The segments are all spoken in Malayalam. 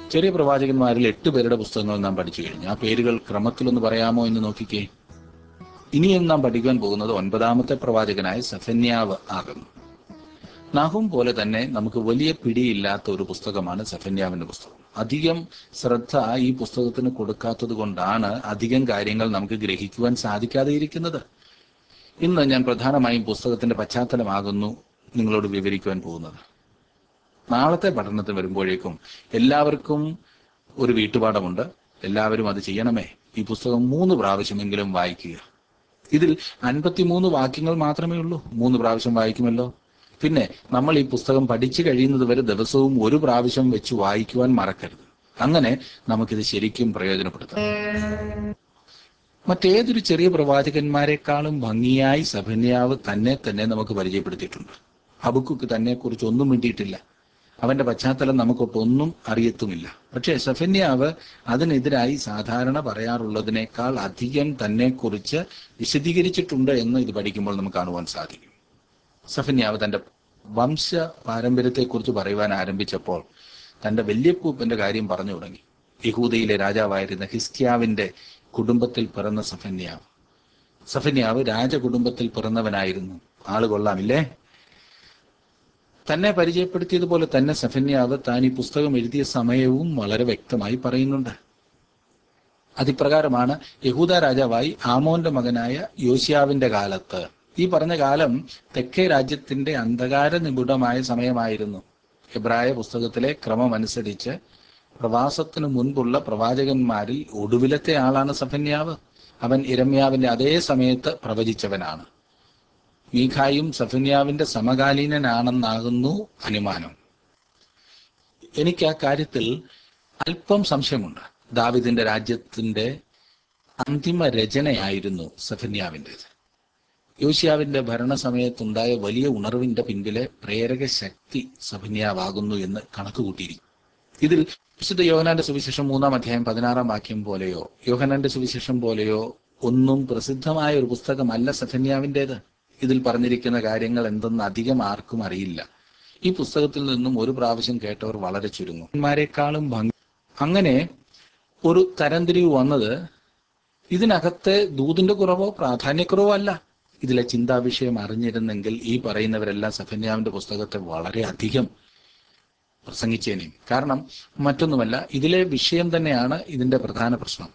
ചെറിയ പ്രവാചകന്മാരിൽ എട്ട് പേരുടെ പുസ്തകങ്ങൾ നാം പഠിച്ചു കഴിഞ്ഞു ആ പേരുകൾ ക്രമത്തിലൊന്ന് പറയാമോ എന്ന് നോക്കിക്കേ ഇനിയും നാം പഠിക്കാൻ പോകുന്നത് ഒൻപതാമത്തെ പ്രവാചകനായ സഫന്യാവ് ആകുന്നു നാഹും പോലെ തന്നെ നമുക്ക് വലിയ പിടിയില്ലാത്ത ഒരു പുസ്തകമാണ് സഫന്യാവിന്റെ പുസ്തകം അധികം ശ്രദ്ധ ഈ പുസ്തകത്തിന് കൊടുക്കാത്തത് കൊണ്ടാണ് അധികം കാര്യങ്ങൾ നമുക്ക് ഗ്രഹിക്കുവാൻ സാധിക്കാതെ ഇരിക്കുന്നത് ഇന്ന് ഞാൻ പ്രധാനമായും പുസ്തകത്തിന്റെ പശ്ചാത്തലമാകുന്നു നിങ്ങളോട് വിവരിക്കുവാൻ പോകുന്നത് നാളത്തെ പഠനത്തിന് വരുമ്പോഴേക്കും എല്ലാവർക്കും ഒരു വീട്ടുപാഠമുണ്ട് എല്ലാവരും അത് ചെയ്യണമേ ഈ പുസ്തകം മൂന്ന് പ്രാവശ്യമെങ്കിലും വായിക്കുക ഇതിൽ അൻപത്തിമൂന്ന് വാക്യങ്ങൾ മാത്രമേ ഉള്ളൂ മൂന്ന് പ്രാവശ്യം വായിക്കുമല്ലോ പിന്നെ നമ്മൾ ഈ പുസ്തകം പഠിച്ചു കഴിയുന്നത് വരെ ദിവസവും ഒരു പ്രാവശ്യം വെച്ച് വായിക്കുവാൻ മറക്കരുത് അങ്ങനെ നമുക്കിത് ശരിക്കും പ്രയോജനപ്പെടുത്താം മറ്റേതൊരു ചെറിയ പ്രവാചകന്മാരെക്കാളും ഭംഗിയായി സഭന്യാവ് തന്നെ തന്നെ നമുക്ക് പരിചയപ്പെടുത്തിയിട്ടുണ്ട് ഹബുക്കുക്ക് തന്നെ കുറിച്ച് ഒന്നും വേണ്ടിയിട്ടില്ല അവന്റെ പശ്ചാത്തലം നമുക്കൊട്ടൊന്നും അറിയത്തുമില്ല പക്ഷേ സഫന്യാവ് അതിനെതിരായി സാധാരണ പറയാറുള്ളതിനേക്കാൾ അധികം തന്നെ കുറിച്ച് വിശദീകരിച്ചിട്ടുണ്ട് എന്ന് ഇത് പഠിക്കുമ്പോൾ നമുക്ക് കാണുവാൻ സാധിക്കും സഫന്യാവ് തന്റെ വംശ പാരമ്പര്യത്തെക്കുറിച്ച് പറയുവാൻ ആരംഭിച്ചപ്പോൾ തന്റെ വല്യപ്പൂപ്പന്റെ കാര്യം പറഞ്ഞു തുടങ്ങി യഹൂദയിലെ രാജാവായിരുന്ന ഹിസ്കിയാവിന്റെ കുടുംബത്തിൽ പിറന്ന സഫന്യാവ് സഫന്യാവ് രാജകുടുംബത്തിൽ പിറന്നവനായിരുന്നു ആള് കൊള്ളാമില്ലേ തന്നെ പരിചയപ്പെടുത്തിയതുപോലെ തന്നെ സഫന്യാവ് താൻ ഈ പുസ്തകം എഴുതിയ സമയവും വളരെ വ്യക്തമായി പറയുന്നുണ്ട് അതിപ്രകാരമാണ് യഹൂദ രാജാവായി ആമോന്റെ മകനായ യോശിയാവിന്റെ കാലത്ത് ഈ പറഞ്ഞ കാലം തെക്കേ രാജ്യത്തിന്റെ അന്ധകാര നിബിഡമായ സമയമായിരുന്നു എബ്രായ പുസ്തകത്തിലെ ക്രമമനുസരിച്ച് പ്രവാസത്തിനു മുൻപുള്ള പ്രവാചകന്മാരിൽ ഒടുവിലത്തെ ആളാണ് സഫന്യാവ് അവൻ ഇരമ്യാവിന്റെ അതേ സമയത്ത് പ്രവചിച്ചവനാണ് മീഖായും സഫന്യാവിന്റെ സമകാലീനനാണെന്നാകുന്നു അനുമാനം എനിക്ക് ആ കാര്യത്തിൽ അല്പം സംശയമുണ്ട് ദാവിദിന്റെ രാജ്യത്തിന്റെ അന്തിമ രചനയായിരുന്നു സഫന്യാവിൻ്റെത് യോശിയാവിന്റെ ഭരണസമയത്തുണ്ടായ വലിയ ഉണർവിന്റെ പിൻപിലെ പ്രേരക ശക്തി സഫന്യാവാകുന്നു എന്ന് കണക്കുകൂട്ടിയിരിക്കും ഇതിൽ വിശുദ്ധ യോഹനാന്റെ സുവിശേഷം മൂന്നാം അധ്യായം പതിനാറാം വാക്യം പോലെയോ യോഹനാന്റെ സുവിശേഷം പോലെയോ ഒന്നും പ്രസിദ്ധമായ ഒരു പുസ്തകമല്ല സഫന്യാവിൻ്റെത് ഇതിൽ പറഞ്ഞിരിക്കുന്ന കാര്യങ്ങൾ എന്തെന്ന് അധികം ആർക്കും അറിയില്ല ഈ പുസ്തകത്തിൽ നിന്നും ഒരു പ്രാവശ്യം കേട്ടവർ വളരെ ചുരുങ്ങും മാരെക്കാളും ഭംഗി അങ്ങനെ ഒരു തരംതിരിവ് വന്നത് ഇതിനകത്തെ ദൂതിന്റെ കുറവോ പ്രാധാന്യക്കുറവോ അല്ല ഇതിലെ ചിന്താവിഷയം അറിഞ്ഞിരുന്നെങ്കിൽ ഈ പറയുന്നവരെല്ലാം സഫന്യാവിന്റെ പുസ്തകത്തെ വളരെ അധികം പ്രസംഗിച്ചേനെയും കാരണം മറ്റൊന്നുമല്ല ഇതിലെ വിഷയം തന്നെയാണ് ഇതിന്റെ പ്രധാന പ്രശ്നം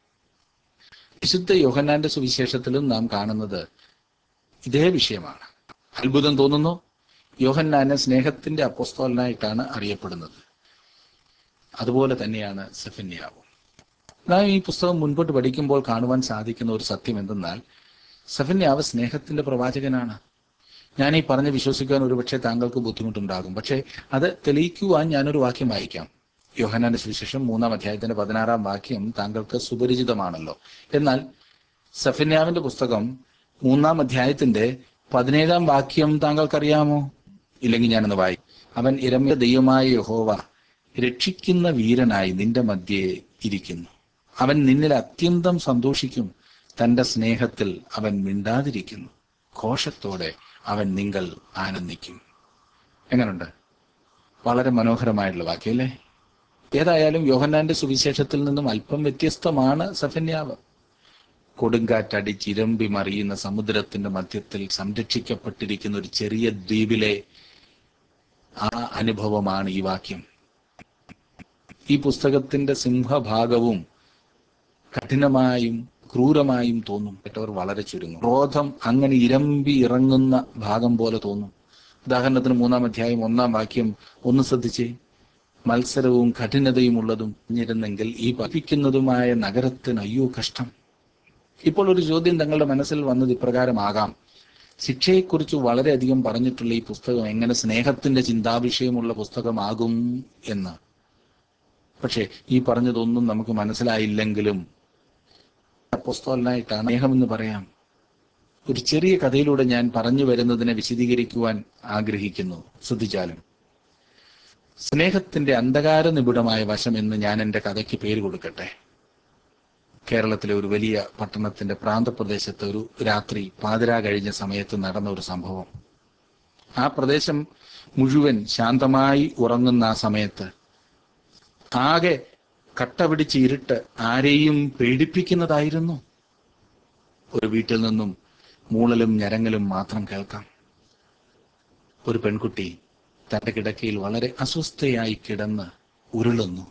വിശുദ്ധ യോഹന്നാന്റെ സുവിശേഷത്തിലും നാം കാണുന്നത് ഇതേ വിഷയമാണ് അത്ഭുതം തോന്നുന്നു യോഹന്നാനെ സ്നേഹത്തിന്റെ അപ്പോസ്തോലനായിട്ടാണ് അറിയപ്പെടുന്നത് അതുപോലെ തന്നെയാണ് സെഫന്യാവും നാം ഈ പുസ്തകം മുൻപോട്ട് പഠിക്കുമ്പോൾ കാണുവാൻ സാധിക്കുന്ന ഒരു സത്യം എന്തെന്നാൽ സെഫന്യാവ് സ്നേഹത്തിന്റെ പ്രവാചകനാണ് ഞാൻ ഈ പറഞ്ഞ് വിശ്വസിക്കാൻ ഒരുപക്ഷെ താങ്കൾക്ക് ബുദ്ധിമുട്ടുണ്ടാകും പക്ഷേ അത് തെളിയിക്കുവാൻ ഞാനൊരു വാക്യം വായിക്കാം യോഹനാന്റെ സുവിശേഷം മൂന്നാം അധ്യായത്തിന്റെ പതിനാറാം വാക്യം താങ്കൾക്ക് സുപരിചിതമാണല്ലോ എന്നാൽ സഫന്യാവിന്റെ പുസ്തകം മൂന്നാം അധ്യായത്തിന്റെ പതിനേഴാം വാക്യം താങ്കൾക്കറിയാമോ ഇല്ലെങ്കിൽ ഞാനൊന്ന് വായി അവൻ ഇരമ്യ ദൈവമായ യഹോവ രക്ഷിക്കുന്ന വീരനായി നിന്റെ മധ്യേ ഇരിക്കുന്നു അവൻ നിന്നിൽ അത്യന്തം സന്തോഷിക്കും തന്റെ സ്നേഹത്തിൽ അവൻ മിണ്ടാതിരിക്കുന്നു ഘോഷത്തോടെ അവൻ നിങ്ങൾ ആനന്ദിക്കും എങ്ങനുണ്ട് വളരെ മനോഹരമായിട്ടുള്ള വാക്യല്ലേ ഏതായാലും യോഹന്നാന്റെ സുവിശേഷത്തിൽ നിന്നും അല്പം വ്യത്യസ്തമാണ് സഫന്യാവ് കൊടുങ്കാറ്റടിച്ചിരമ്പി മറിയുന്ന സമുദ്രത്തിന്റെ മധ്യത്തിൽ സംരക്ഷിക്കപ്പെട്ടിരിക്കുന്ന ഒരു ചെറിയ ദ്വീപിലെ ആ അനുഭവമാണ് ഈ വാക്യം ഈ പുസ്തകത്തിന്റെ സിംഹഭാഗവും കഠിനമായും ക്രൂരമായും തോന്നും കേട്ടവർ വളരെ ചുരുങ്ങും ക്രോധം അങ്ങനെ ഇരമ്പി ഇറങ്ങുന്ന ഭാഗം പോലെ തോന്നും ഉദാഹരണത്തിന് മൂന്നാം അധ്യായം ഒന്നാം വാക്യം ഒന്ന് ശ്രദ്ധിച്ചേ മത്സരവും കഠിനതയും ഉള്ളതും പറഞ്ഞിരുന്നെങ്കിൽ ഈ പഠിപ്പിക്കുന്നതുമായ നഗരത്തിന് അയ്യോ കഷ്ടം ഇപ്പോൾ ഒരു ചോദ്യം തങ്ങളുടെ മനസ്സിൽ വന്നത് ഇപ്രകാരമാകാം ശിക്ഷയെക്കുറിച്ച് വളരെയധികം പറഞ്ഞിട്ടുള്ള ഈ പുസ്തകം എങ്ങനെ സ്നേഹത്തിന്റെ ചിന്താവിഷയമുള്ള പുസ്തകമാകും എന്ന് പക്ഷേ ഈ പറഞ്ഞതൊന്നും നമുക്ക് മനസ്സിലായില്ലെങ്കിലും അപ്പോസ്തോലനായിട്ടാണ് സ്നേഹമെന്ന് പറയാം ഒരു ചെറിയ കഥയിലൂടെ ഞാൻ പറഞ്ഞു വരുന്നതിനെ വിശദീകരിക്കുവാൻ ആഗ്രഹിക്കുന്നു ശ്രദ്ധിച്ചാലും സ്നേഹത്തിന്റെ അന്ധകാര നിബിഡമായ വശം എന്ന് ഞാൻ എൻ്റെ കഥയ്ക്ക് പേര് കൊടുക്കട്ടെ കേരളത്തിലെ ഒരു വലിയ പട്ടണത്തിന്റെ പ്രാന്തപ്രദേശത്ത് ഒരു രാത്രി പാതിരാ കഴിഞ്ഞ സമയത്ത് നടന്ന ഒരു സംഭവം ആ പ്രദേശം മുഴുവൻ ശാന്തമായി ഉറങ്ങുന്ന ആ സമയത്ത് ആകെ കട്ട പിടിച്ച് ഇരുട്ട് ആരെയും പേടിപ്പിക്കുന്നതായിരുന്നു ഒരു വീട്ടിൽ നിന്നും മൂളലും ഞരങ്ങലും മാത്രം കേൾക്കാം ഒരു പെൺകുട്ടി തന്റെ കിടക്കയിൽ വളരെ അസ്വസ്ഥയായി കിടന്ന് ഉരുളുന്നു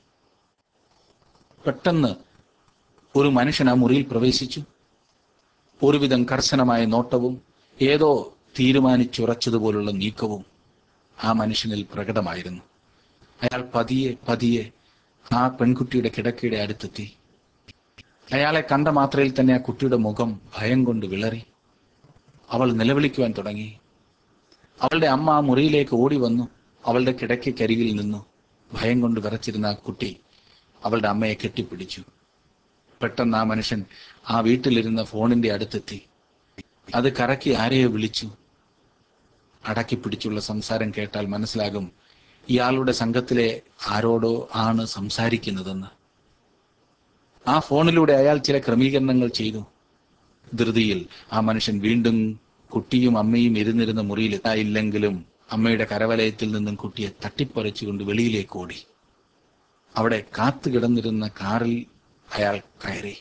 പെട്ടെന്ന് ഒരു മനുഷ്യൻ ആ മുറിയിൽ പ്രവേശിച്ചു ഒരുവിധം കർശനമായ നോട്ടവും ഏതോ തീരുമാനിച്ചുറച്ചതുപോലുള്ള നീക്കവും ആ മനുഷ്യനിൽ പ്രകടമായിരുന്നു അയാൾ പതിയെ പതിയെ ആ പെൺകുട്ടിയുടെ കിടക്കയുടെ അടുത്തെത്തി അയാളെ കണ്ട മാത്രയിൽ തന്നെ ആ കുട്ടിയുടെ മുഖം ഭയം കൊണ്ട് വിളറി അവൾ നിലവിളിക്കുവാൻ തുടങ്ങി അവളുടെ അമ്മ ആ മുറിയിലേക്ക് ഓടി വന്നു അവളുടെ കിടക്കയ്ക്കരികിൽ നിന്നു ഭയം കൊണ്ട് വിറച്ചിരുന്ന ആ കുട്ടി അവളുടെ അമ്മയെ കെട്ടിപ്പിടിച്ചു പെട്ടെന്ന് ആ മനുഷ്യൻ ആ വീട്ടിലിരുന്ന ഫോണിന്റെ അടുത്തെത്തി അത് കറക്കി ആരെയോ വിളിച്ചു അടക്കി പിടിച്ചുള്ള സംസാരം കേട്ടാൽ മനസ്സിലാകും ഇയാളുടെ സംഘത്തിലെ ആരോടോ ആണ് സംസാരിക്കുന്നതെന്ന് ആ ഫോണിലൂടെ അയാൾ ചില ക്രമീകരണങ്ങൾ ചെയ്തു ധൃതിയിൽ ആ മനുഷ്യൻ വീണ്ടും കുട്ടിയും അമ്മയും ഇരുന്നിരുന്ന മുറിയിൽ എത്തായില്ലെങ്കിലും അമ്മയുടെ കരവലയത്തിൽ നിന്നും കുട്ടിയെ തട്ടിപ്പറിച്ചുകൊണ്ട് വെളിയിലേക്ക് ഓടി അവിടെ കാത്തു കിടന്നിരുന്ന കാറിൽ അയാൾ കയറി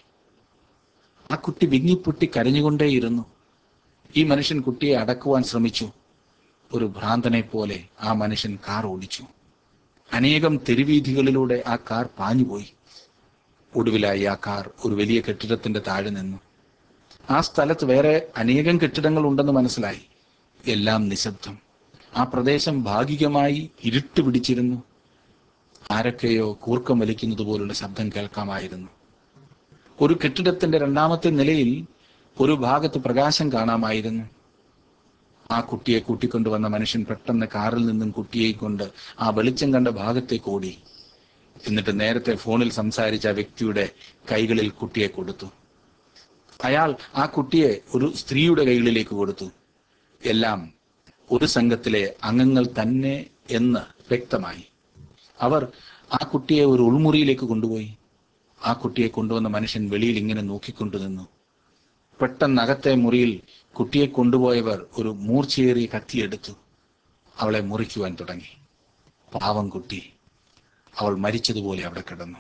ആ കുട്ടി വിങ്ങിപ്പൊട്ടി കരഞ്ഞുകൊണ്ടേയിരുന്നു ഈ മനുഷ്യൻ കുട്ടിയെ അടക്കുവാൻ ശ്രമിച്ചു ഒരു ഭ്രാന്തനെ പോലെ ആ മനുഷ്യൻ കാർ ഓടിച്ചു അനേകം തെരുവീഥികളിലൂടെ ആ കാർ പാഞ്ഞുപോയി ഒടുവിലായി ആ കാർ ഒരു വലിയ കെട്ടിടത്തിന്റെ താഴെ നിന്നു ആ സ്ഥലത്ത് വേറെ അനേകം കെട്ടിടങ്ങൾ ഉണ്ടെന്ന് മനസ്സിലായി എല്ലാം നിശബ്ദം ആ പ്രദേശം ഭാഗികമായി ഇരുട്ട് പിടിച്ചിരുന്നു ആരൊക്കെയോ കൂർക്കം വലിക്കുന്നത് പോലുള്ള ശബ്ദം കേൾക്കാമായിരുന്നു ഒരു കെട്ടിടത്തിന്റെ രണ്ടാമത്തെ നിലയിൽ ഒരു ഭാഗത്ത് പ്രകാശം കാണാമായിരുന്നു ആ കുട്ടിയെ കൂട്ടിക്കൊണ്ടുവന്ന മനുഷ്യൻ പെട്ടെന്ന് കാറിൽ നിന്നും കുട്ടിയെ കൊണ്ട് ആ വെളിച്ചം കണ്ട ഭാഗത്തേക്ക് ഓടി എന്നിട്ട് നേരത്തെ ഫോണിൽ സംസാരിച്ച ആ വ്യക്തിയുടെ കൈകളിൽ കുട്ടിയെ കൊടുത്തു അയാൾ ആ കുട്ടിയെ ഒരു സ്ത്രീയുടെ കൈകളിലേക്ക് കൊടുത്തു എല്ലാം ഒരു സംഘത്തിലെ അംഗങ്ങൾ തന്നെ എന്ന് വ്യക്തമായി അവർ ആ കുട്ടിയെ ഒരു ഉൾമുറിയിലേക്ക് കൊണ്ടുപോയി ആ കുട്ടിയെ കൊണ്ടുവന്ന മനുഷ്യൻ വെളിയിൽ ഇങ്ങനെ നോക്കിക്കൊണ്ടു നിന്നു പെട്ടെന്ന് അകത്തെ മുറിയിൽ കുട്ടിയെ കൊണ്ടുപോയവർ ഒരു മൂർച്ചയേറിയ കത്തിയെടുത്തു അവളെ മുറിക്കുവാൻ തുടങ്ങി പാവം കുട്ടി അവൾ മരിച്ചതുപോലെ അവിടെ കിടന്നു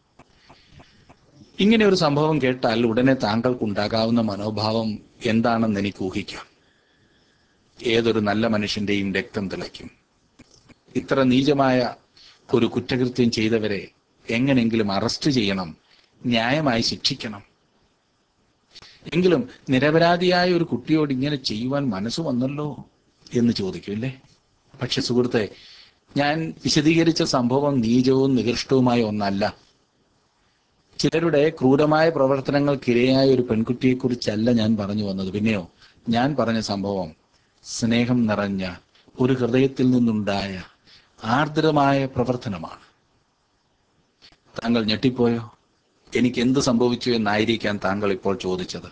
ഇങ്ങനെ ഒരു സംഭവം കേട്ടാൽ ഉടനെ താങ്കൾക്കുണ്ടാകാവുന്ന മനോഭാവം എന്താണെന്ന് എനിക്ക് ഊഹിക്കാം ഏതൊരു നല്ല മനുഷ്യന്റെയും രക്തം തിളയ്ക്കും ഇത്ര നീചമായ ഒരു കുറ്റകൃത്യം ചെയ്തവരെ എങ്ങനെങ്കിലും അറസ്റ്റ് ചെയ്യണം ന്യായമായി ശിക്ഷിക്കണം എങ്കിലും നിരപരാധിയായ ഒരു കുട്ടിയോട് ഇങ്ങനെ ചെയ്യുവാൻ മനസ്സ് വന്നല്ലോ എന്ന് ചോദിക്കില്ലേ പക്ഷെ സുഹൃത്തെ ഞാൻ വിശദീകരിച്ച സംഭവം നീചവും നികൃഷ്ടവുമായ ഒന്നല്ല ചിലരുടെ ക്രൂരമായ പ്രവർത്തനങ്ങൾക്കിരയായ ഒരു പെൺകുട്ടിയെക്കുറിച്ചല്ല ഞാൻ പറഞ്ഞു വന്നത് പിന്നെയോ ഞാൻ പറഞ്ഞ സംഭവം സ്നേഹം നിറഞ്ഞ ഒരു ഹൃദയത്തിൽ നിന്നുണ്ടായ ആർദ്രമായ പ്രവർത്തനമാണ് താങ്കൾ ഞെട്ടിപ്പോയോ എനിക്ക് എന്ത് സംഭവിച്ചു എന്നായിരിക്കാം താങ്കൾ ഇപ്പോൾ ചോദിച്ചത്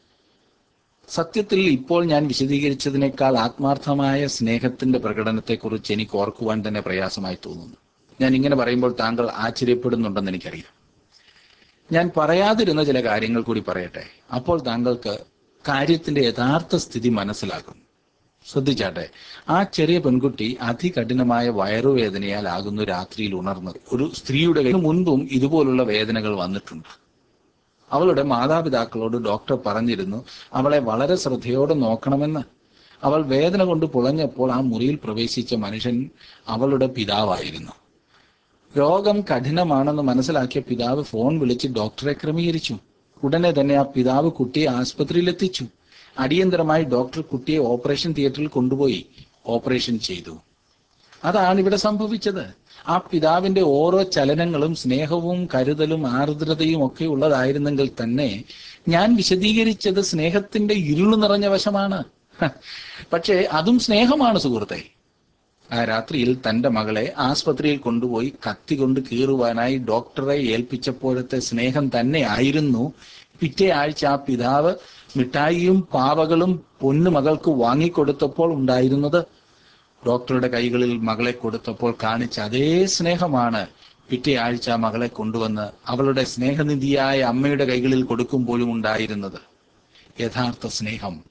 സത്യത്തിൽ ഇപ്പോൾ ഞാൻ വിശദീകരിച്ചതിനേക്കാൾ ആത്മാർത്ഥമായ സ്നേഹത്തിന്റെ പ്രകടനത്തെക്കുറിച്ച് എനിക്ക് ഓർക്കുവാൻ തന്നെ പ്രയാസമായി തോന്നുന്നു ഞാൻ ഇങ്ങനെ പറയുമ്പോൾ താങ്കൾ ആശ്ചര്യപ്പെടുന്നുണ്ടെന്ന് എനിക്കറിയാം ഞാൻ പറയാതിരുന്ന ചില കാര്യങ്ങൾ കൂടി പറയട്ടെ അപ്പോൾ താങ്കൾക്ക് കാര്യത്തിന്റെ യഥാർത്ഥ സ്ഥിതി മനസ്സിലാകും ശ്രദ്ധിച്ചാട്ടെ ആ ചെറിയ പെൺകുട്ടി അതികഠിനമായ വയറുവേദനയാൽ ആകുന്നു രാത്രിയിൽ ഉണർന്നത് ഒരു സ്ത്രീയുടെ കയ്യിൽ മുൻപും ഇതുപോലുള്ള വേദനകൾ വന്നിട്ടുണ്ട് അവളുടെ മാതാപിതാക്കളോട് ഡോക്ടർ പറഞ്ഞിരുന്നു അവളെ വളരെ ശ്രദ്ധയോടെ നോക്കണമെന്ന് അവൾ വേദന കൊണ്ട് പുളഞ്ഞപ്പോൾ ആ മുറിയിൽ പ്രവേശിച്ച മനുഷ്യൻ അവളുടെ പിതാവായിരുന്നു രോഗം കഠിനമാണെന്ന് മനസ്സിലാക്കിയ പിതാവ് ഫോൺ വിളിച്ച് ഡോക്ടറെ ക്രമീകരിച്ചു ഉടനെ തന്നെ ആ പിതാവ് കുട്ടിയെ ആസ്പത്രിയിൽ എത്തിച്ചു അടിയന്തരമായി ഡോക്ടർ കുട്ടിയെ ഓപ്പറേഷൻ തിയേറ്ററിൽ കൊണ്ടുപോയി ഓപ്പറേഷൻ ചെയ്തു അതാണ് ഇവിടെ സംഭവിച്ചത് ആ പിതാവിന്റെ ഓരോ ചലനങ്ങളും സ്നേഹവും കരുതലും ആർദ്രതയും ഒക്കെ ഉള്ളതായിരുന്നെങ്കിൽ തന്നെ ഞാൻ വിശദീകരിച്ചത് സ്നേഹത്തിന്റെ ഇരുളു നിറഞ്ഞ വശമാണ് ഹ, പക്ഷേ അതും സ്നേഹമാണ് സുഹൃത്തെ ആ രാത്രിയിൽ തന്റെ മകളെ ആസ്പത്രിയിൽ കൊണ്ടുപോയി കത്തി കൊണ്ട് കീറുവാനായി ഡോക്ടറെ ഏൽപ്പിച്ചപ്പോഴത്തെ സ്നേഹം തന്നെ ആയിരുന്നു പിറ്റേ ആഴ്ച ആ പിതാവ് മിഠായിയും പാവകളും പൊന്നു മകൾക്ക് വാങ്ങിക്കൊടുത്തപ്പോൾ ഉണ്ടായിരുന്നത് ഡോക്ടറുടെ കൈകളിൽ മകളെ കൊടുത്തപ്പോൾ കാണിച്ച അതേ സ്നേഹമാണ് പിറ്റേ ആഴ്ച ആ മകളെ കൊണ്ടുവന്ന് അവളുടെ സ്നേഹനിധിയായ അമ്മയുടെ കൈകളിൽ കൊടുക്കുമ്പോഴും ഉണ്ടായിരുന്നത് യഥാർത്ഥ സ്നേഹം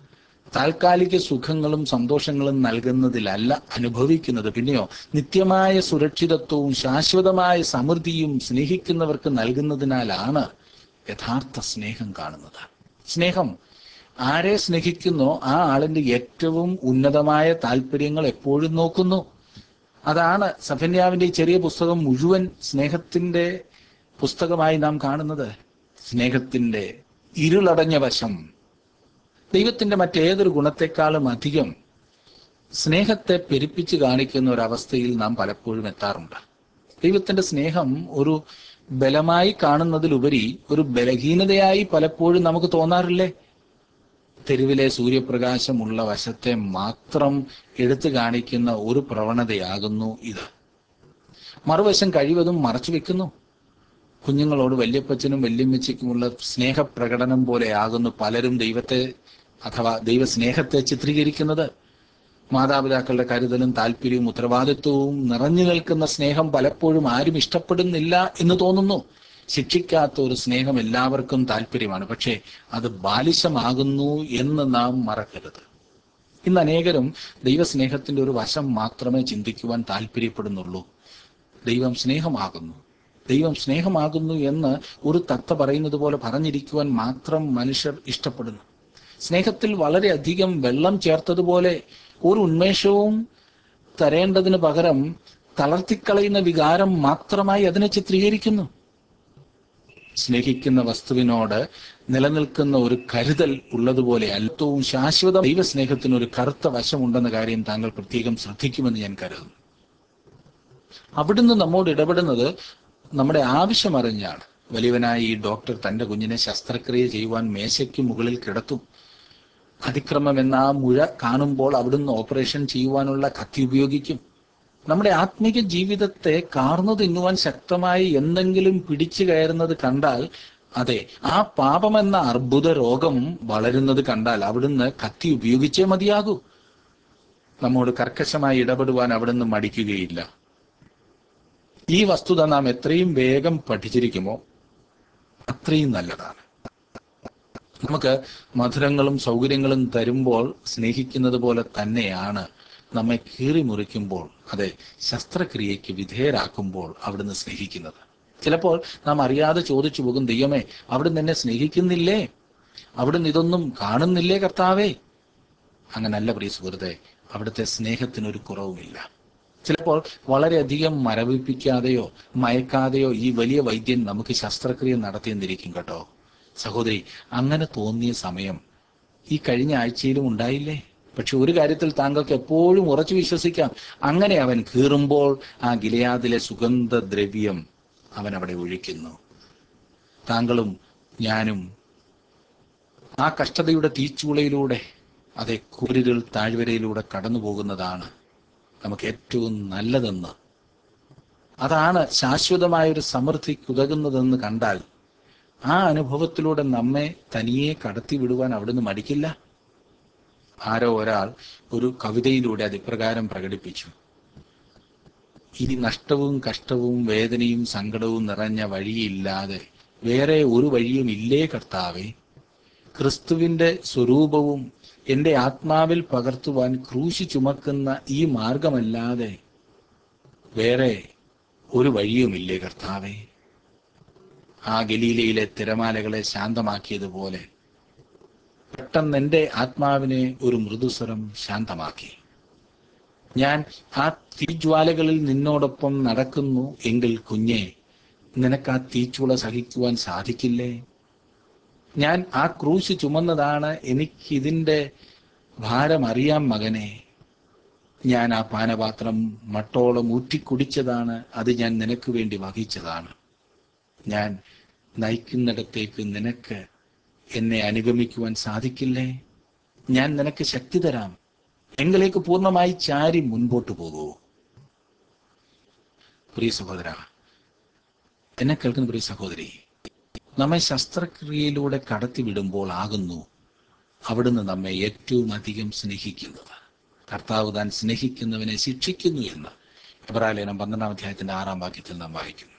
താൽക്കാലിക സുഖങ്ങളും സന്തോഷങ്ങളും നൽകുന്നതിലല്ല അനുഭവിക്കുന്നത് പിന്നെയോ നിത്യമായ സുരക്ഷിതത്വവും ശാശ്വതമായ സമൃദ്ധിയും സ്നേഹിക്കുന്നവർക്ക് നൽകുന്നതിനാലാണ് യഥാർത്ഥ സ്നേഹം കാണുന്നത് സ്നേഹം ആരെ സ്നേഹിക്കുന്നോ ആ ആളിന്റെ ഏറ്റവും ഉന്നതമായ താല്പര്യങ്ങൾ എപ്പോഴും നോക്കുന്നു അതാണ് സഫന്യാവിന്റെ ഈ ചെറിയ പുസ്തകം മുഴുവൻ സ്നേഹത്തിന്റെ പുസ്തകമായി നാം കാണുന്നത് സ്നേഹത്തിന്റെ ഇരുളടഞ്ഞ വശം ദൈവത്തിന്റെ മറ്റേതൊരു ഗുണത്തെക്കാളും അധികം സ്നേഹത്തെ പെരുപ്പിച്ച് കാണിക്കുന്ന ഒരവസ്ഥയിൽ നാം പലപ്പോഴും എത്താറുണ്ട് ദൈവത്തിന്റെ സ്നേഹം ഒരു ബലമായി കാണുന്നതിലുപരി ഒരു ബലഹീനതയായി പലപ്പോഴും നമുക്ക് തോന്നാറില്ലേ തെരുവിലെ സൂര്യപ്രകാശമുള്ള വശത്തെ മാത്രം എടുത്തു കാണിക്കുന്ന ഒരു പ്രവണതയാകുന്നു ഇത് മറുവശം കഴിവതും മറച്ചു വെക്കുന്നു കുഞ്ഞുങ്ങളോട് വല്യപ്പച്ചനും വല്യമ്മച്ചിക്കുമുള്ള സ്നേഹപ്രകടനം പോലെയാകുന്നു പലരും ദൈവത്തെ അഥവാ ദൈവസ്നേഹത്തെ ചിത്രീകരിക്കുന്നത് മാതാപിതാക്കളുടെ കരുതലും താല്പര്യവും ഉത്തരവാദിത്വവും നിറഞ്ഞു നിൽക്കുന്ന സ്നേഹം പലപ്പോഴും ആരും ഇഷ്ടപ്പെടുന്നില്ല എന്ന് തോന്നുന്നു ശിക്ഷിക്കാത്ത ഒരു സ്നേഹം എല്ലാവർക്കും താല്പര്യമാണ് പക്ഷേ അത് ബാലിശമാകുന്നു എന്ന് നാം മറക്കരുത് ഇന്ന് അനേകരും ദൈവസ്നേഹത്തിന്റെ ഒരു വശം മാത്രമേ ചിന്തിക്കുവാൻ താല്പര്യപ്പെടുന്നുള്ളൂ ദൈവം സ്നേഹമാകുന്നു ദൈവം സ്നേഹമാകുന്നു എന്ന് ഒരു തത്ത പറയുന്നത് പോലെ പറഞ്ഞിരിക്കുവാൻ മാത്രം മനുഷ്യർ ഇഷ്ടപ്പെടുന്നു സ്നേഹത്തിൽ വളരെയധികം വെള്ളം ചേർത്തതുപോലെ ഒരു ഉന്മേഷവും തരേണ്ടതിന് പകരം തളർത്തിക്കളയുന്ന വികാരം മാത്രമായി അതിനെ ചിത്രീകരിക്കുന്നു സ്നേഹിക്കുന്ന വസ്തുവിനോട് നിലനിൽക്കുന്ന ഒരു കരുതൽ ഉള്ളതുപോലെ അല്പവും ശാശ്വത ദൈവസ്നേഹത്തിന് ഒരു കറുത്ത വശമുണ്ടെന്ന കാര്യം താങ്കൾ പ്രത്യേകം ശ്രദ്ധിക്കുമെന്ന് ഞാൻ കരുതുന്നു അവിടുന്ന് നമ്മോട് ഇടപെടുന്നത് നമ്മുടെ ആവശ്യം അറിഞ്ഞാണ് വലിയവനായ ഈ ഡോക്ടർ തന്റെ കുഞ്ഞിനെ ശസ്ത്രക്രിയ ചെയ്യുവാൻ മേശയ്ക്ക് മുകളിൽ കിടത്തും അതിക്രമം എന്ന ആ മുഴ കാണുമ്പോൾ അവിടുന്ന് ഓപ്പറേഷൻ ചെയ്യുവാനുള്ള കത്തി ഉപയോഗിക്കും നമ്മുടെ ആത്മീക ജീവിതത്തെ കാർന്നു തിന്നുവാൻ ശക്തമായി എന്തെങ്കിലും പിടിച്ചു കയറുന്നത് കണ്ടാൽ അതെ ആ പാപമെന്ന അർബുദ രോഗം വളരുന്നത് കണ്ടാൽ അവിടുന്ന് കത്തി ഉപയോഗിച്ചേ മതിയാകൂ നമ്മോട് കർക്കശമായി ഇടപെടുവാൻ അവിടുന്ന് മടിക്കുകയില്ല ഈ വസ്തുത നാം എത്രയും വേഗം പഠിച്ചിരിക്കുമോ അത്രയും നല്ലതാണ് നമുക്ക് മധുരങ്ങളും സൗകര്യങ്ങളും തരുമ്പോൾ സ്നേഹിക്കുന്നത് പോലെ തന്നെയാണ് നമ്മെ കീറി മുറിക്കുമ്പോൾ അതെ ശസ്ത്രക്രിയയ്ക്ക് വിധേയരാക്കുമ്പോൾ അവിടുന്ന് സ്നേഹിക്കുന്നത് ചിലപ്പോൾ നാം അറിയാതെ ചോദിച്ചു പോകും ദൈവമേ അവിടുന്ന് എന്നെ സ്നേഹിക്കുന്നില്ലേ അവിടുന്ന് ഇതൊന്നും കാണുന്നില്ലേ കർത്താവേ അങ്ങനല്ല പ്രിയ സുഹൃത്തെ അവിടുത്തെ സ്നേഹത്തിനൊരു കുറവുമില്ല ചിലപ്പോൾ വളരെയധികം മരവിപ്പിക്കാതെയോ മയക്കാതെയോ ഈ വലിയ വൈദ്യൻ നമുക്ക് ശസ്ത്രക്രിയ നടത്തിയെന്നിരിക്കും കേട്ടോ സഹോദരി അങ്ങനെ തോന്നിയ സമയം ഈ കഴിഞ്ഞ ആഴ്ചയിലും ഉണ്ടായില്ലേ പക്ഷെ ഒരു കാര്യത്തിൽ താങ്കൾക്ക് എപ്പോഴും ഉറച്ചു വിശ്വസിക്കാം അങ്ങനെ അവൻ കീറുമ്പോൾ ആ ഗിലയാദിലെ സുഗന്ധദ്രവ്യം അവൻ അവിടെ ഒഴിക്കുന്നു താങ്കളും ഞാനും ആ കഷ്ടതയുടെ തീച്ചൂളയിലൂടെ അതെ കൂരിരുൾ താഴ്വരയിലൂടെ കടന്നു പോകുന്നതാണ് നമുക്ക് ഏറ്റവും നല്ലതെന്ന് അതാണ് ശാശ്വതമായ ഒരു സമൃദ്ധിക്കുതകുന്നതെന്ന് കണ്ടാൽ ആ അനുഭവത്തിലൂടെ നമ്മെ തനിയെ കടത്തിവിടുവാൻ അവിടുന്ന് മടിക്കില്ല ആരോ ഒരാൾ ഒരു കവിതയിലൂടെ അത് ഇപ്രകാരം പ്രകടിപ്പിച്ചു ഇനി നഷ്ടവും കഷ്ടവും വേദനയും സങ്കടവും നിറഞ്ഞ വഴിയില്ലാതെ വേറെ ഒരു വഴിയും ഇല്ലേ കർത്താവേ ക്രിസ്തുവിന്റെ സ്വരൂപവും എന്റെ ആത്മാവിൽ പകർത്തുവാൻ ക്രൂശി ചുമക്കുന്ന ഈ മാർഗമല്ലാതെ വേറെ ഒരു വഴിയുമില്ലേ കർത്താവേ ആ ഗലീലയിലെ തിരമാലകളെ ശാന്തമാക്കിയതുപോലെ പെട്ടെന്ന് എൻ്റെ ആത്മാവിനെ ഒരു മൃദുസ്വരം ശാന്തമാക്കി ഞാൻ ആ തീജ്വാലകളിൽ നിന്നോടൊപ്പം നടക്കുന്നു എങ്കിൽ കുഞ്ഞെ നിനക്ക് ആ തീച്ചുള സഹിക്കുവാൻ സാധിക്കില്ലേ ഞാൻ ആ ക്രൂശ് ചുമന്നതാണ് എനിക്കിതിൻ്റെ ഭാരം അറിയാം മകനെ ഞാൻ ആ പാനപാത്രം മട്ടോളം ഊറ്റിക്കുടിച്ചതാണ് അത് ഞാൻ നിനക്ക് വേണ്ടി വഹിച്ചതാണ് ഞാൻ നയിക്കുന്നിടത്തേക്ക് നിനക്ക് എന്നെ അനുഗമിക്കുവാൻ സാധിക്കില്ലേ ഞാൻ നിനക്ക് ശക്തി തരാം എങ്കിലേക്ക് പൂർണ്ണമായി ചാരി മുൻപോട്ട് പോകൂ പ്രിയ സഹോദര എന്നെ കേൾക്കുന്ന പ്രിയ സഹോദരി നമ്മെ ശസ്ത്രക്രിയയിലൂടെ കടത്തിവിടുമ്പോൾ ആകുന്നു അവിടുന്ന് നമ്മെ ഏറ്റവും അധികം സ്നേഹിക്കുന്നത് കർത്താവ് താൻ സ്നേഹിക്കുന്നവനെ ശിക്ഷിക്കുന്നു എന്ന് എബ്രാലേനം പന്ത്രണ്ടാം അധ്യായത്തിന്റെ ആറാം വാക്യത്തിൽ നാം വായിക്കുന്നു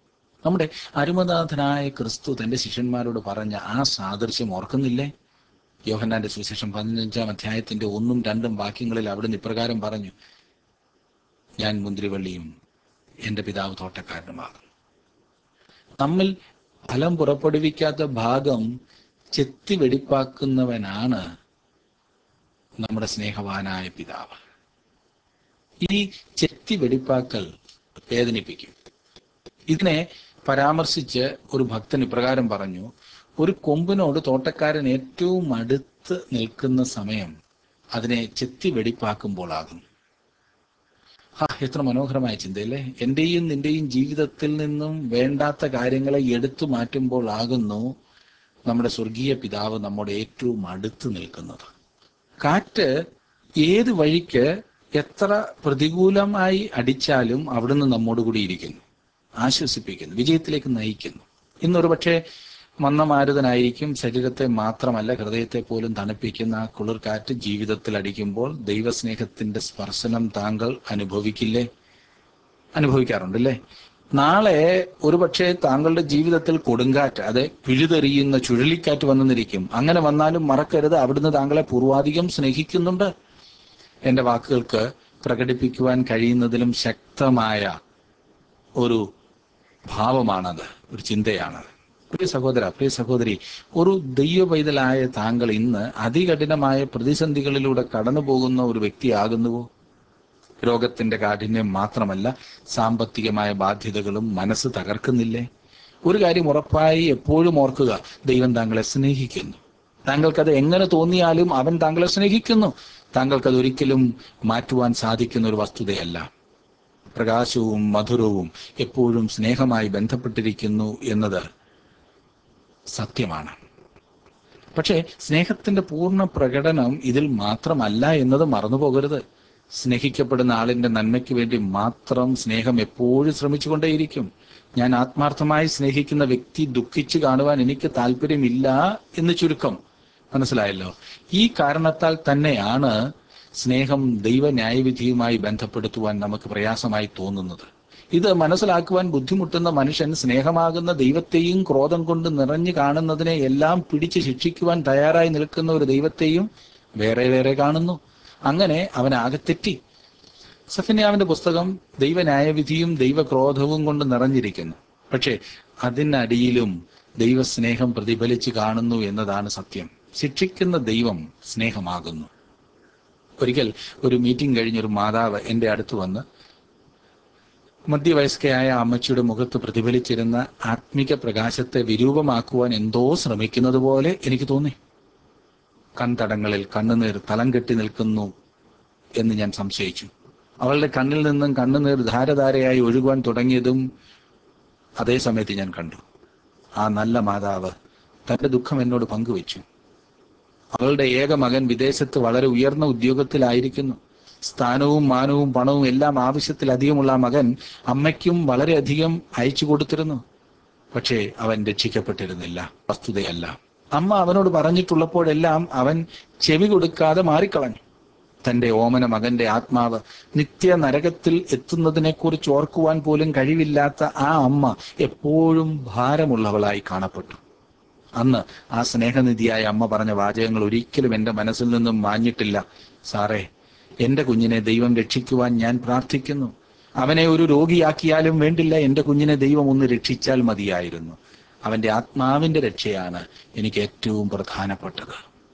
നമ്മുടെ അരുമനാഥനായ ക്രിസ്തു തന്റെ ശിഷ്യന്മാരോട് പറഞ്ഞ ആ സാദൃശ്യം ഓർക്കുന്നില്ലേ യോഹന്നാന്റെ സുവിശേഷം പതിനഞ്ചാം അധ്യായത്തിന്റെ ഒന്നും രണ്ടും വാക്യങ്ങളിൽ അവിടുന്ന് ഇപ്രകാരം പറഞ്ഞു ഞാൻ മുന്തിരിവള്ളിയും എന്റെ പിതാവ് തോട്ടക്കാരനുമാകും നമ്മിൽ ഫലം പുറപ്പെടുവിക്കാത്ത ഭാഗം ചെത്തി വെടിപ്പാക്കുന്നവനാണ് നമ്മുടെ സ്നേഹവാനായ പിതാവ് ഈ ചെത്തി വെടിപ്പാക്കൽ വേദനിപ്പിക്കും ഇതിനെ പരാമർശിച്ച് ഒരു ഭക്തൻ ഇപ്രകാരം പറഞ്ഞു ഒരു കൊമ്പിനോട് തോട്ടക്കാരൻ ഏറ്റവും അടുത്ത് നിൽക്കുന്ന സമയം അതിനെ ചെത്തി വെടിപ്പാക്കുമ്പോളാകും ആ എത്ര മനോഹരമായ ചിന്തയല്ലേ എന്റെയും നിന്റെയും ജീവിതത്തിൽ നിന്നും വേണ്ടാത്ത കാര്യങ്ങളെ എടുത്തു മാറ്റുമ്പോൾ ആകുന്നു നമ്മുടെ സ്വർഗീയ പിതാവ് നമ്മുടെ ഏറ്റവും അടുത്ത് നിൽക്കുന്നത് കാറ്റ് ഏത് വഴിക്ക് എത്ര പ്രതികൂലമായി അടിച്ചാലും അവിടുന്ന് നമ്മോട് കൂടി ഇരിക്കുന്നു ആശ്വസിപ്പിക്കുന്നു വിജയത്തിലേക്ക് നയിക്കുന്നു ഇന്നൊരു പക്ഷേ മന്ദമാരുതനായിരിക്കും ശരീരത്തെ മാത്രമല്ല ഹൃദയത്തെ പോലും തണുപ്പിക്കുന്ന ആ കുളിർ കാറ്റ് ജീവിതത്തിൽ അടിക്കുമ്പോൾ ദൈവസ്നേഹത്തിന്റെ സ്പർശനം താങ്കൾ അനുഭവിക്കില്ലേ അനുഭവിക്കാറുണ്ടല്ലേ നാളെ ഒരുപക്ഷെ താങ്കളുടെ ജീവിതത്തിൽ കൊടുങ്കാറ്റ് അതെ പിഴുതെറിയുന്ന ചുഴലിക്കാറ്റ് വന്നെന്നിരിക്കും അങ്ങനെ വന്നാലും മറക്കരുത് അവിടുന്ന് താങ്കളെ പൂർവാധികം സ്നേഹിക്കുന്നുണ്ട് എന്റെ വാക്കുകൾക്ക് പ്രകടിപ്പിക്കുവാൻ കഴിയുന്നതിലും ശക്തമായ ഒരു ഭാവമാണത് ഒരു ചിന്തയാണത് പ്രിയ സഹോദര പ്രിയ സഹോദരി ഒരു ദൈവ പൈതലായ താങ്കൾ ഇന്ന് അതികഠിനമായ പ്രതിസന്ധികളിലൂടെ കടന്നു പോകുന്ന ഒരു വ്യക്തിയാകുന്നുവോ രോഗത്തിന്റെ കാഠിന്യം മാത്രമല്ല സാമ്പത്തികമായ ബാധ്യതകളും മനസ്സ് തകർക്കുന്നില്ലേ ഒരു കാര്യം ഉറപ്പായി എപ്പോഴും ഓർക്കുക ദൈവം താങ്കളെ സ്നേഹിക്കുന്നു താങ്കൾക്കത് എങ്ങനെ തോന്നിയാലും അവൻ താങ്കളെ സ്നേഹിക്കുന്നു താങ്കൾക്കത് ഒരിക്കലും മാറ്റുവാൻ സാധിക്കുന്ന ഒരു വസ്തുതയല്ല പ്രകാശവും മധുരവും എപ്പോഴും സ്നേഹമായി ബന്ധപ്പെട്ടിരിക്കുന്നു എന്നത് സത്യമാണ് പക്ഷേ സ്നേഹത്തിന്റെ പൂർണ്ണ പ്രകടനം ഇതിൽ മാത്രമല്ല എന്നത് മറന്നുപോകരുത് സ്നേഹിക്കപ്പെടുന്ന ആളിന്റെ നന്മയ്ക്ക് വേണ്ടി മാത്രം സ്നേഹം എപ്പോഴും ശ്രമിച്ചുകൊണ്ടേയിരിക്കും ഞാൻ ആത്മാർത്ഥമായി സ്നേഹിക്കുന്ന വ്യക്തി ദുഃഖിച്ചു കാണുവാൻ എനിക്ക് താല്പര്യമില്ല എന്ന് ചുരുക്കം മനസ്സിലായല്ലോ ഈ കാരണത്താൽ തന്നെയാണ് സ്നേഹം ദൈവ ന്യായവിധിയുമായി ബന്ധപ്പെടുത്തുവാൻ നമുക്ക് പ്രയാസമായി തോന്നുന്നത് ഇത് മനസ്സിലാക്കുവാൻ ബുദ്ധിമുട്ടുന്ന മനുഷ്യൻ സ്നേഹമാകുന്ന ദൈവത്തെയും ക്രോധം കൊണ്ട് നിറഞ്ഞു കാണുന്നതിനെ എല്ലാം പിടിച്ച് ശിക്ഷിക്കുവാൻ തയ്യാറായി നിൽക്കുന്ന ഒരു ദൈവത്തെയും വേറെ വേറെ കാണുന്നു അങ്ങനെ അവൻ ആകെ തെറ്റി സഫന്യാവിന്റെ പുസ്തകം ദൈവ ന്യായവിധിയും ദൈവക്രോധവും കൊണ്ട് നിറഞ്ഞിരിക്കുന്നു പക്ഷേ അതിനടിയിലും ദൈവസ്നേഹം പ്രതിഫലിച്ച് കാണുന്നു എന്നതാണ് സത്യം ശിക്ഷിക്കുന്ന ദൈവം സ്നേഹമാകുന്നു ഒരിക്കൽ ഒരു മീറ്റിംഗ് കഴിഞ്ഞൊരു മാതാവ് എൻ്റെ അടുത്ത് വന്ന് മധ്യവയസ്കയായ അമ്മച്ചിയുടെ മുഖത്ത് പ്രതിഫലിച്ചിരുന്ന ആത്മിക പ്രകാശത്തെ വിരൂപമാക്കുവാൻ എന്തോ ശ്രമിക്കുന്നത് പോലെ എനിക്ക് തോന്നി കൺതടങ്ങളിൽ കണ്ണുനീർ തലം കെട്ടി നിൽക്കുന്നു എന്ന് ഞാൻ സംശയിച്ചു അവളുടെ കണ്ണിൽ നിന്നും കണ്ണുനീർ ധാരധാരയായി ഒഴുകുവാൻ തുടങ്ങിയതും അതേ സമയത്ത് ഞാൻ കണ്ടു ആ നല്ല മാതാവ് തന്റെ ദുഃഖം എന്നോട് പങ്കുവച്ചു അവളുടെ ഏക മകൻ വിദേശത്ത് വളരെ ഉയർന്ന ഉദ്യോഗത്തിലായിരിക്കുന്നു സ്ഥാനവും മാനവും പണവും എല്ലാം ആവശ്യത്തിലധികമുള്ള ആ മകൻ അമ്മയ്ക്കും വളരെയധികം അയച്ചു കൊടുത്തിരുന്നു പക്ഷേ അവൻ രക്ഷിക്കപ്പെട്ടിരുന്നില്ല വസ്തുതയല്ല അമ്മ അവനോട് പറഞ്ഞിട്ടുള്ളപ്പോഴെല്ലാം അവൻ ചെവി കൊടുക്കാതെ മാറിക്കളഞ്ഞു തന്റെ ഓമന മകന്റെ ആത്മാവ് നിത്യ നരകത്തിൽ എത്തുന്നതിനെക്കുറിച്ച് ഓർക്കുവാൻ പോലും കഴിവില്ലാത്ത ആ അമ്മ എപ്പോഴും ഭാരമുള്ളവളായി കാണപ്പെട്ടു അന്ന് ആ സ്നേഹനിധിയായ അമ്മ പറഞ്ഞ വാചകങ്ങൾ ഒരിക്കലും എന്റെ മനസ്സിൽ നിന്നും മാഞ്ഞിട്ടില്ല സാറേ എന്റെ കുഞ്ഞിനെ ദൈവം രക്ഷിക്കുവാൻ ഞാൻ പ്രാർത്ഥിക്കുന്നു അവനെ ഒരു രോഗിയാക്കിയാലും വേണ്ടില്ല എന്റെ കുഞ്ഞിനെ ദൈവം ഒന്ന് രക്ഷിച്ചാൽ മതിയായിരുന്നു അവന്റെ ആത്മാവിന്റെ രക്ഷയാണ് എനിക്ക് ഏറ്റവും പ്രധാനപ്പെട്ടത്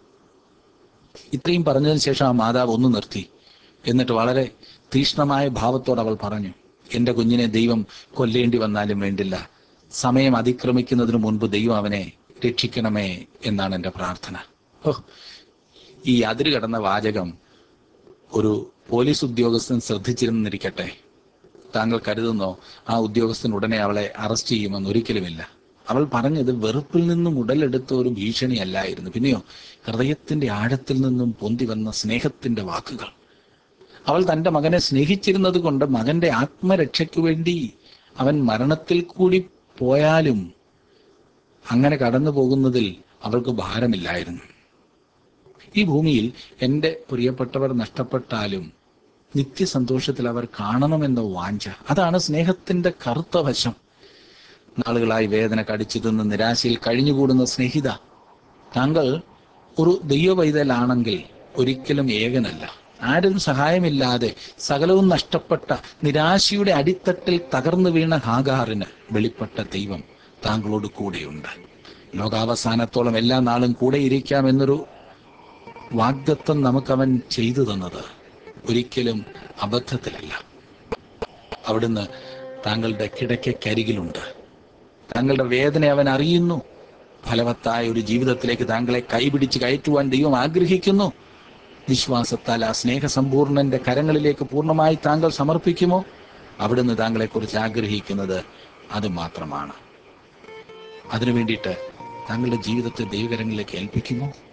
ഇത്രയും പറഞ്ഞതിന് ശേഷം ആ മാതാവ് ഒന്ന് നിർത്തി എന്നിട്ട് വളരെ തീക്ഷ്ണമായ ഭാവത്തോട് അവൾ പറഞ്ഞു എന്റെ കുഞ്ഞിനെ ദൈവം കൊല്ലേണ്ടി വന്നാലും വേണ്ടില്ല സമയം അതിക്രമിക്കുന്നതിന് മുൻപ് ദൈവം അവനെ രക്ഷിക്കണമേ എന്നാണ് എന്റെ പ്രാർത്ഥന ഓ ഈ അതിര് കടന്ന വാചകം ഒരു പോലീസ് ഉദ്യോഗസ്ഥൻ ശ്രദ്ധിച്ചിരുന്നിരിക്കട്ടെ താങ്കൾ കരുതുന്നോ ആ ഉദ്യോഗസ്ഥൻ ഉടനെ അവളെ അറസ്റ്റ് ചെയ്യുമെന്ന് ഒരിക്കലുമില്ല അവൾ പറഞ്ഞത് വെറുപ്പിൽ നിന്നും ഉടലെടുത്ത ഒരു ഭീഷണിയല്ലായിരുന്നു പിന്നെയോ ഹൃദയത്തിന്റെ ആഴത്തിൽ നിന്നും പൊന്തി വന്ന സ്നേഹത്തിന്റെ വാക്കുകൾ അവൾ തന്റെ മകനെ സ്നേഹിച്ചിരുന്നത് കൊണ്ട് മകന്റെ ആത്മരക്ഷയ്ക്കു വേണ്ടി അവൻ മരണത്തിൽ കൂടി പോയാലും അങ്ങനെ കടന്നു പോകുന്നതിൽ അവൾക്ക് ഭാരമില്ലായിരുന്നു ഈ ഭൂമിയിൽ എൻ്റെ പ്രിയപ്പെട്ടവർ നഷ്ടപ്പെട്ടാലും നിത്യസന്തോഷത്തിൽ അവർ കാണണമെന്ന വാഞ്ച അതാണ് സ്നേഹത്തിന്റെ കറുത്ത വശം നാളുകളായി വേദന കടിച്ചു തിന്ന് നിരാശയിൽ കഴിഞ്ഞുകൂടുന്ന സ്നേഹിത താങ്കൾ ഒരു ദൈവവൈതലാണെങ്കിൽ ഒരിക്കലും ഏകനല്ല ആരും സഹായമില്ലാതെ സകലവും നഷ്ടപ്പെട്ട നിരാശയുടെ അടിത്തട്ടിൽ തകർന്നു വീണ ഹാഗാറിന് വെളിപ്പെട്ട ദൈവം താങ്കളോട് കൂടെയുണ്ട് ലോകാവസാനത്തോളം എല്ലാ നാളും കൂടെ ഇരിക്കാമെന്നൊരു വാഗ്ദത്വം നമുക്കവൻ ചെയ്തു തന്നത് ഒരിക്കലും അബദ്ധത്തിലല്ല അവിടുന്ന് താങ്കളുടെ കിടക്കക്കരികിലുണ്ട് താങ്കളുടെ വേദന അവൻ അറിയുന്നു ഫലവത്തായ ഒരു ജീവിതത്തിലേക്ക് താങ്കളെ കൈപിടിച്ച് കയറ്റുവാൻ ദൈവം ആഗ്രഹിക്കുന്നു വിശ്വാസത്താൽ ആ സ്നേഹസമ്പൂർണന്റെ കരങ്ങളിലേക്ക് പൂർണ്ണമായി താങ്കൾ സമർപ്പിക്കുമോ അവിടുന്ന് താങ്കളെക്കുറിച്ച് ആഗ്രഹിക്കുന്നത് അത് മാത്രമാണ് അതിനു വേണ്ടിയിട്ട് താങ്കളുടെ ജീവിതത്തെ ദൈവകരങ്ങളിലേക്ക് ഏൽപ്പിക്കുമോ